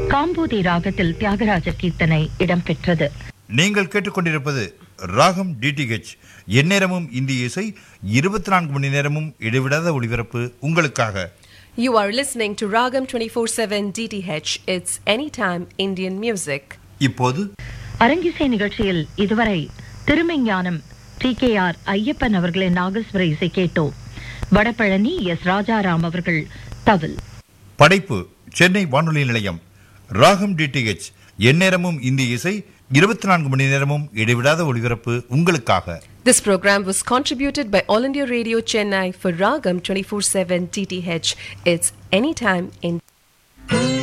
காம்போதி ராகத்தில் தியாகராஜ கீர்த்தனை இடம்பெற்றது நீங்கள் கேட்டுக்கொண்டிருப்பது ராகம் டிடிஹெச் எந்நேரமும் இந்திய இசை இருபத்தி நான்கு மணி நேரமும் இடைவிடாத ஒளிபரப்பு உங்களுக்காக You are listening to Ragam 24/7 DTH. It's anytime Indian music. இப்போது அரங்கிசை நிகழ்ச்சியில் இதுவரை Thirumeignanam T K R Ayyappan அவர்களின் நாகஸ்வர இசை கேட்டோம் வடபழனி எஸ் ராஜாராம் அவர்கள் தவில் படைப்பு சென்னை வானொலி நிலையம் ராகம் டிடிஹெச் எந்நேரமும் இந்திய இசை இருபத்தி நான்கு மணி நேரமும் இடைவிடாத ஒளிபரப்பு உங்களுக்காக This program was contributed by All India Radio Chennai for Ragam 24/7 DTH. It's anytime in